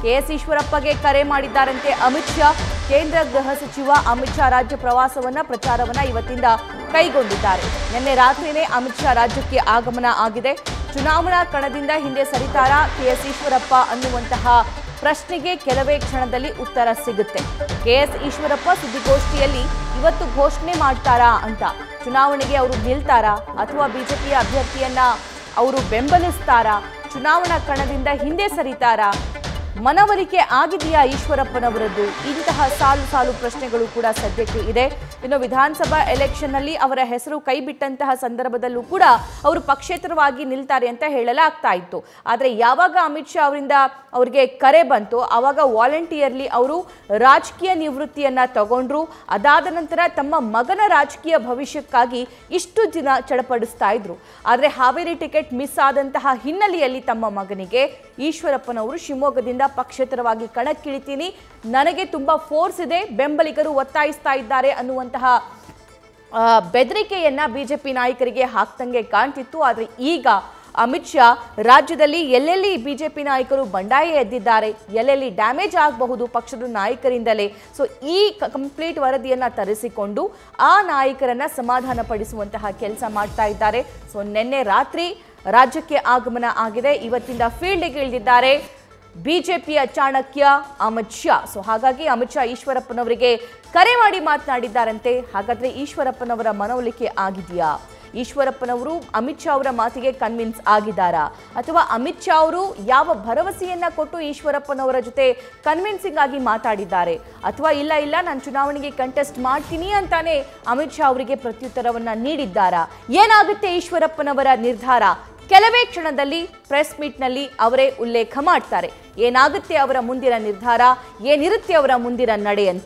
KS ಈಶ್ವರಪ್ಪಗೆ ಕರೆ ಮಾಡಿದ್ದಾರಂತೆ ಅಮಿತ್ ಶಾ ಕೇಂದ್ರ ಗೃಹ ಸಚಿವ ಅಮಿತ್ ಶಾ ರಾಜ್ಯ ಪ್ರವಾಸವನ್ನ ಪ್ರಚಾರವನ್ನ ಇವತ್ತಿಂದ ಕೈಗೊಂಡಿದ್ದಾರೆ ನಿನ್ನೆ ರಾತ್ರಿನೇ ಅಮಿತ್ ಶಾ ರಾಜ್ಯಕ್ಕೆ ಆಗಮನ ಆಗಿದೆ ಚುನಾವಣಾ ಕಣದಿಂದ ಹಿಂದೆ ಸರಿತಾರಾ ಕೆಎಸ್ ಈಶ್ವರಪ್ಪ ಅನ್ನುವಂತಹ ಪ್ರಶ್ನೆಗೆ ಕೆಲವೇ ಕ್ಷಣದಲ್ಲಿ ಉತ್ತರ ಸಿಗುತ್ತೆ ಕೆಎಸ್ ಈಶ್ವರಪ್ಪ ಸುದ್ದಿಗೋಷ್ಠಿಯಲ್ಲಿ ಇವತ್ತು ಘೋಷಣೆ ಮಾಡ್ತಾರಾ ಅಂತ ಚುನಾವಣೆಗೆ ಅವರು ನಿಲ್ತಾರಾ ಅಥವಾ ಬಿಜೆಪಿಯ ಅಭ್ಯರ್ಥಿಯನ್ನ ಅವರು ಬೆಂಬಲಿಸ್ತಾರಾ ಚುನಾವಣಾ ಕಣದಿಂದ ಹಿಂದೆ ಸರಿತಾರಾ ಮನವರಿಕೆ ಆಗಿದೆಯಾ ಈಶ್ವರಪ್ಪನವರದ್ದು ಇಂತಹ ಸಾಲು ಸಾಲು ಪ್ರಶ್ನೆಗಳು ಕೂಡ ಸದ್ಯಕ್ಕೆ ಇದೆ ಇನ್ನು ವಿಧಾನಸಭಾ ಎಲೆಕ್ಷನ್ನಲ್ಲಿ ಅವರ ಹೆಸರು ಕೈ ಬಿಟ್ಟಂತಹ ಸಂದರ್ಭದಲ್ಲೂ ಕೂಡ ಅವರು ಪಕ್ಷೇತರವಾಗಿ ನಿಲ್ತಾರೆ ಅಂತ ಹೇಳಲಾಗ್ತಾ ಇತ್ತು ಆದರೆ ಯಾವಾಗ ಅಮಿತ್ ಶಾ ಅವರಿಂದ ಅವರಿಗೆ ಕರೆ ಬಂತು ಆವಾಗ ವಾಲಂಟಿಯರ್ಲಿ ಅವರು ರಾಜಕೀಯ ನಿವೃತ್ತಿಯನ್ನ ತಗೊಂಡ್ರು ಅದಾದ ನಂತರ ತಮ್ಮ ಮಗನ ರಾಜಕೀಯ ಭವಿಷ್ಯಕ್ಕಾಗಿ ಇಷ್ಟು ದಿನ ಚಡಪಡಿಸ್ತಾ ಇದ್ರು ಆದರೆ ಹಾವೇರಿ ಟಿಕೆಟ್ ಮಿಸ್ ಆದಂತಹ ಹಿನ್ನೆಲೆಯಲ್ಲಿ ತಮ್ಮ ಮಗನಿಗೆ ಈಶ್ವರಪ್ಪನವರು ಶಿವಮೊಗ್ಗದಿಂದ ಪಕ್ಷೇತರವಾಗಿ ಕಣಕ್ಕಿಳಿತೀನಿ ನನಗೆ ತುಂಬಾ ಫೋರ್ಸ್ ಇದೆ ಬೆಂಬಲಿಗರು ಒತ್ತಾಯಿಸ್ತಾ ಇದ್ದಾರೆ ಅನ್ನುವಂತಹ ಆ, ಬೆದರಿಕೆಯನ್ನ ಬಿಜೆಪಿ ನಾಯಕರಿಗೆ ಹಾಕ್ದಂಗೆ ಕಾಣ್ತಿತ್ತು ಆದರೆ ಈಗ ಅಮಿತ್ ಶಾ ರಾಜ್ಯದಲ್ಲಿ ಎಲ್ಲೆಲ್ಲಿ ಬಿಜೆಪಿ ನಾಯಕರು ಬಂಡಾಯ ಎದ್ದಿದ್ದಾರೆ ಎಲ್ಲೆಲ್ಲಿ ಡ್ಯಾಮೇಜ್ ಆಗಬಹುದು ಪಕ್ಷದ ನಾಯಕರಿಂದಲೇ ಸೊ ಈ ಕಂಪ್ಲೀಟ್ ವರದಿಯನ್ನ ತರಿಸಿಕೊಂಡು ಆ ನಾಯಕರನ್ನ ಸಮಾಧಾನ ಪಡಿಸುವಂತಹ ಕೆಲಸ ಮಾಡ್ತಾ ಇದ್ದಾರೆ ಸೊ ನಿನ್ನೆ ರಾತ್ರಿ ರಾಜ್ಯಕ್ಕೆ ಆಗಮನ ಆಗಿದೆ ಇವತ್ತಿಂದ ಫೀಲ್ಡ್ಗೆ ಇಳಿದಿದ್ದಾರೆ ಬಿಜೆಪಿಯ ಚಾಣಕ್ಯ ಅಮಿತ್ ಶಾ ಸೊ ಹಾಗಾಗಿ ಅಮಿತ್ ಶಾ ಈಶ್ವರಪ್ಪನವರಿಗೆ ಕರೆ ಮಾಡಿ ಮಾತನಾಡಿದ್ದಾರಂತೆ ಹಾಗಾದ್ರೆ ಈಶ್ವರಪ್ಪನವರ ಮನವೊಲಿಕೆ ಆಗಿದೆಯಾ ಈಶ್ವರಪ್ಪನವರು ಅಮಿತ್ ಶಾ ಅವರ ಮಾತಿಗೆ ಕನ್ವಿನ್ಸ್ ಆಗಿದ್ದಾರಾ ಅಥವಾ ಅಮಿತ್ ಶಾ ಅವರು ಯಾವ ಭರವಸೆಯನ್ನ ಕೊಟ್ಟು ಈಶ್ವರಪ್ಪನವರ ಜೊತೆ ಕನ್ವಿನ್ಸಿಂಗ್ ಆಗಿ ಮಾತಾಡಿದ್ದಾರೆ ಅಥವಾ ಇಲ್ಲ ಇಲ್ಲ ನಾನು ಚುನಾವಣೆಗೆ ಕಂಟೆಸ್ಟ್ ಮಾಡ್ತೀನಿ ಅಂತಾನೆ ಅಮಿತ್ ಶಾ ಅವರಿಗೆ ಪ್ರತ್ಯುತ್ತರವನ್ನ ನೀಡಿದ್ದಾರಾ ಏನಾಗುತ್ತೆ ಈಶ್ವರಪ್ಪನವರ ನಿರ್ಧಾರ ಕೆಲವೇ ಕ್ಷಣದಲ್ಲಿ ಪ್ರೆಸ್ ಮೀಟ್ನಲ್ಲಿ ಅವರೇ ಉಲ್ಲೇಖ ಮಾಡ್ತಾರೆ ಏನಾಗುತ್ತೆ ಅವರ ಮುಂದಿನ ನಿರ್ಧಾರ ಏನಿರುತ್ತೆ ಅವರ ಮುಂದಿನ ನಡೆ ಅಂತ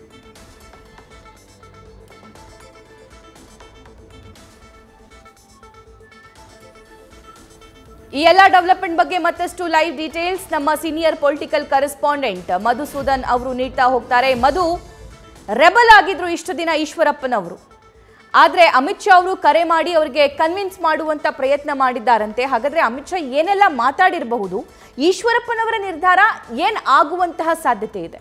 ಈ ಎಲ್ಲ ಡೆವಲಪ್ಮೆಂಟ್ ಬಗ್ಗೆ ಮತ್ತಷ್ಟು ಲೈವ್ ಡೀಟೇಲ್ಸ್ ನಮ್ಮ ಸೀನಿಯರ್ ಪೊಲಿಟಿಕಲ್ ಕರೆಸ್ಪಾಂಡೆಂಟ್ ಮಧುಸೂದನ್ ಅವರು ನೀಡ್ತಾ ಹೋಗ್ತಾರೆ ಮಧು ರೆಬಲ್ ಆಗಿದ್ರು ಇಷ್ಟು ದಿನ ಈಶ್ವರಪ್ಪನವರು ಆದ್ರೆ ಅಮಿತ್ ಶಾ ಅವರು ಕರೆ ಮಾಡಿ ಅವರಿಗೆ ಕನ್ವಿನ್ಸ್ ಮಾಡುವಂತ ಪ್ರಯತ್ನ ಮಾಡಿದ್ದಾರಂತೆ ಹಾಗಾದ್ರೆ ಅಮಿತ್ ಶಾ ಏನೆಲ್ಲ ಮಾತಾಡಿರಬಹುದು ಈಶ್ವರಪ್ಪನವರ ನಿರ್ಧಾರ ಏನ್ ಆಗುವಂತಹ ಸಾಧ್ಯತೆ ಇದೆ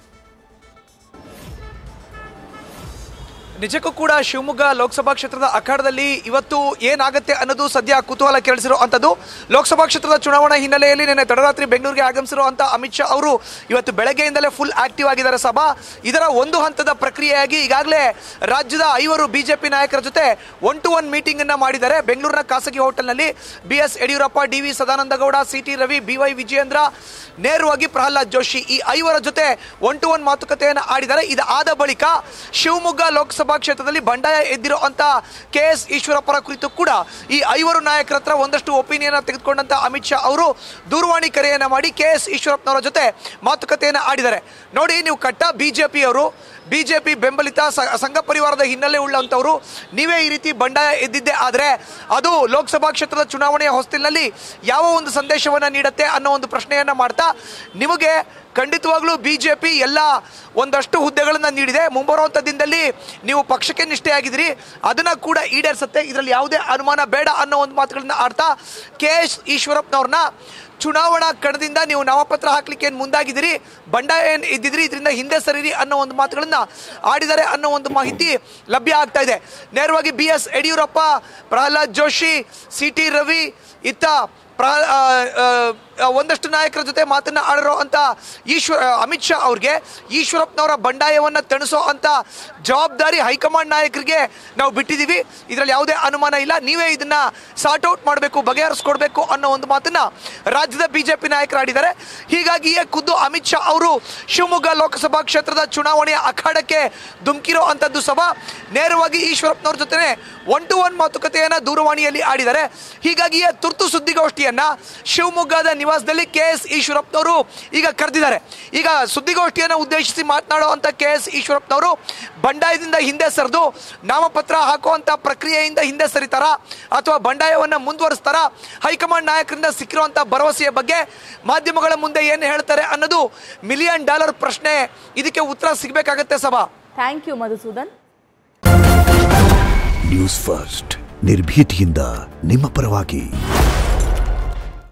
ನಿಜಕ್ಕೂ ಕೂಡ ಶಿವಮೊಗ್ಗ ಲೋಕಸಭಾ ಕ್ಷೇತ್ರದ ಅಖಾಡದಲ್ಲಿ ಇವತ್ತು ಏನಾಗುತ್ತೆ ಅನ್ನೋದು ಸದ್ಯ ಕುತೂಹಲ ಕೆರಳಿಸಿರೋ ಅಂಥದ್ದು ಲೋಕಸಭಾ ಕ್ಷೇತ್ರದ ಚುನಾವಣಾ ಹಿನ್ನೆಲೆಯಲ್ಲಿ ನಿನ್ನೆ ತಡರಾತ್ರಿ ಬೆಂಗಳೂರಿಗೆ ಆಗಮಿಸಿರುವಂಥ ಅಮಿತ್ ಶಾ ಅವರು ಇವತ್ತು ಬೆಳಗ್ಗೆಯಿಂದಲೇ ಫುಲ್ ಆಕ್ಟಿವ್ ಆಗಿದ್ದಾರೆ ಸಭಾ ಇದರ ಒಂದು ಹಂತದ ಪ್ರಕ್ರಿಯೆಯಾಗಿ ಈಗಾಗಲೇ ರಾಜ್ಯದ ಐವರು ಬಿಜೆಪಿ ನಾಯಕರ ಜೊತೆ ಒನ್ ಟು ಒನ್ ಮೀಟಿಂಗ್ ಅನ್ನ ಮಾಡಿದ್ದಾರೆ ಬೆಂಗಳೂರಿನ ಖಾಸಗಿ ಹೋಟೆಲ್ನಲ್ಲಿ B S Yediyurappa D V Sadananda Gowda C T Ravi B Y Vijayendra ನೇರವಾಗಿ ಪ್ರಹ್ಲಾದ್ ಜೋಶಿ ಈ ಐವರ ಜೊತೆ ಒನ್ ಟು ಒನ್ ಮಾತುಕತೆಯನ್ನು ಆಡಿದ್ದಾರೆ ಇದಾದ ಬಳಿಕ ಶಿವಮೊಗ್ಗ ಲೋಕಸಭಾ ಕ್ಷೇತ್ರದಲ್ಲಿ ಬಂಡಾಯ ಎದ್ದಿರೋ ಅಂತ ಕೆ ಎಸ್ ಈಶ್ವರಪ್ಪರ ಕುರಿತು ಕೂಡ ಈ ಐವರು ನಾಯಕರ ಹತ್ರ ಒಂದಷ್ಟು ಒಪಿನಿಯನ್ ತೆಗೆದುಕೊಂಡಂತ ಅಮಿತ್ ಶಾ ಅವರು ದೂರವಾಣಿ ಕರೆಯನ್ನ ಮಾಡಿ ಕೆ ಎಸ್ ಈಶ್ವರಪ್ಪನವರ ಜೊತೆ ಮಾತುಕತೆಯನ್ನು ಆಡಿದ್ದಾರೆ ನೋಡಿ ನೀವು ಕಟ್ಟ ಬಿಜೆಪಿಯವರು ಬಿಜೆಪಿ ಬೆಂಬಲಿತ ಸ- ಸಂಘ ಪರಿವಾರದ ಹಿನ್ನೆಲೆ ಉಳ್ಳಂಥವ್ರು ನೀವೇ ಈ ರೀತಿ ಬಂಡಾಯ ಎದ್ದಿದ್ದೆ ಆದರೆ ಅದು ಲೋಕಸಭಾ ಕ್ಷೇತ್ರದ ಚುನಾವಣೆಯ ಹೊಸ್ತಿಲಿನಲ್ಲಿ ಯಾವ ಒಂದು ಸಂದೇಶವನ್ನು ನೀಡುತ್ತೆ ಅನ್ನೋ ಒಂದು ಪ್ರಶ್ನೆಯನ್ನು ಮಾಡ್ತಾ ನಿಮಗೆ ಖಂಡಿತವಾಗ್ಲೂ ಬಿ ಜೆ ಪಿ ಎಲ್ಲ ಒಂದಷ್ಟು ಹುದ್ದೆಗಳನ್ನು ನೀಡಿದೆ ಮುಂಬರುವಂಥ ದಿನದಲ್ಲಿ ನೀವು ಪಕ್ಷಕ್ಕೆ ನಿಷ್ಠೆಯಾಗಿದ್ದೀರಿ ಅದನ್ನು ಕೂಡ ಈಡೇರಿಸುತ್ತೆ ಇದರಲ್ಲಿ ಯಾವುದೇ ಅನುಮಾನ ಬೇಡ ಅನ್ನೋ ಒಂದು ಮಾತುಗಳನ್ನ ಆಡ್ತಾ ಕೆ ಎಸ್ ಈಶ್ವರಪ್ಪನವ್ರನ್ನ ಚುನಾವಣಾ ಕಣದಿಂದ ನೀವು ನಾಮಪತ್ರ ಹಾಕ್ಲಿಕ್ಕೆ ಏನು ಮುಂದಾಗಿದ್ದೀರಿ ಬಂಡಾಯ ಏನು ಇದ್ದಿದ್ರಿ ಇದರಿಂದ ಹಿಂದೆ ಸರಿರಿ ಅನ್ನೋ ಒಂದು ಮಾತುಗಳನ್ನ ಆಡಿದ್ದಾರೆ ಅನ್ನೋ ಒಂದು ಮಾಹಿತಿ ಲಭ್ಯ ಆಗ್ತಾ ಇದೆ ನೇರವಾಗಿ B S Yediyurappa Prahlad Joshi C T Ravi ಇತ್ತ ಪ್ರ ಆ, ಆ, ಆ, ಒಂದಷ್ಟು ನಾಯಕರ ಜೊತೆ ಮಾತನ್ನ ಆಡಿರೋ ಅಂತ ಈಶ್ವರ ಅಮಿತ್ ಶಾ ಅವ್ರಿಗೆ ಈಶ್ವರಪ್ಪನವರ ಬಂಡಾಯವನ್ನು ತಣಿಸೋ ಅಂತ ಜವಾಬ್ದಾರಿ ಹೈಕಮಾಂಡ್ ನಾಯಕರಿಗೆ ನಾವು ಬಿಟ್ಟಿದ್ದೀವಿ ಇದರಲ್ಲಿ ಯಾವುದೇ ಅನುಮಾನ ಇಲ್ಲ ನೀವೇ ಇದನ್ನ ಸಾರ್ಟ್ ಔಟ್ ಮಾಡಬೇಕು ಬಗೆಹರಿಸ್ಕೊಡ್ಬೇಕು ಅನ್ನೋ ಒಂದು ಮಾತನ್ನ ರಾಜ್ಯದ ಬಿಜೆಪಿ ನಾಯಕರು ಆಡಿದ್ದಾರೆ ಹೀಗಾಗಿಯೇ ಖುದ್ದು ಅಮಿತ್ ಶಾ ಅವರು ಶಿವಮೊಗ್ಗ ಲೋಕಸಭಾ ಕ್ಷೇತ್ರದ ಚುನಾವಣೆಯ ಅಖಾಡಕ್ಕೆ ಧುಮುಕಿರೋ ಅಂಥದ್ದು ಸಭಾ ನೇರವಾಗಿ ಈಶ್ವರಪ್ಪನವ್ರ ಜೊತೆ ಒನ್ ಟು ಒನ್ ಮಾತುಕತೆಯನ್ನ ದೂರವಾಣಿಯಲ್ಲಿ ಆಡಿದ್ದಾರೆ ಹೀಗಾಗಿಯೇ ತುರ್ತು ಸುದ್ದಿಗೋಷ್ಠಿಯನ್ನ ಶಿವಮೊಗ್ಗದ ನಿವಾಸದಲ್ಲಿ ಕೆ ಎಸ್ ಈಶ್ವರಪ್ಪನವರು ಈಗ ಕರೆದಿದ್ದಾರೆ ಈಗ ಸುದ್ದಿಗೋಷ್ಠಿಯನ್ನು ಉದ್ದೇಶಿಸಿ ಮಾತನಾಡೋ ಅಂತ ಕೆ ಎಸ್ ಈಶ್ವರಪ್ಪನವರು ಬಂಡಾಯದಿಂದ ಹಿಂದೆ ಸರಿದು ನಾಮಪತ್ರ ಹಾಕುವಂತ ಪ್ರಕ್ರಿಯೆಯಿಂದ ಹಿಂದೆ ಸರಿತಾರ ಅಥವಾ ಬಂಡಾಯವನ್ನು ಮುಂದುವರಿಸ್ತಾರ ಹೈಕಮಾಂಡ್ ನಾಯಕರಿಂದ ಸಿಕ್ಕಿರುವಂತ ಭರವಸೆಯ ಬಗ್ಗೆ ಮಾಧ್ಯಮಗಳ ಮುಂದೆ ಏನು ಹೇಳ್ತಾರೆ ಅನ್ನೋದು ಮಿಲಿಯನ್ ಡಾಲರ್ ಪ್ರಶ್ನೆ ಇದಕ್ಕೆ ಉತ್ತರ ಸಿಗಬೇಕಾಗತ್ತೆ ಸಭಾ thank you Madhusudan news first ನಿರ್ಭೀತಿಯಿಂದ ನಿಮ್ಮ ಪರವಾಗಿ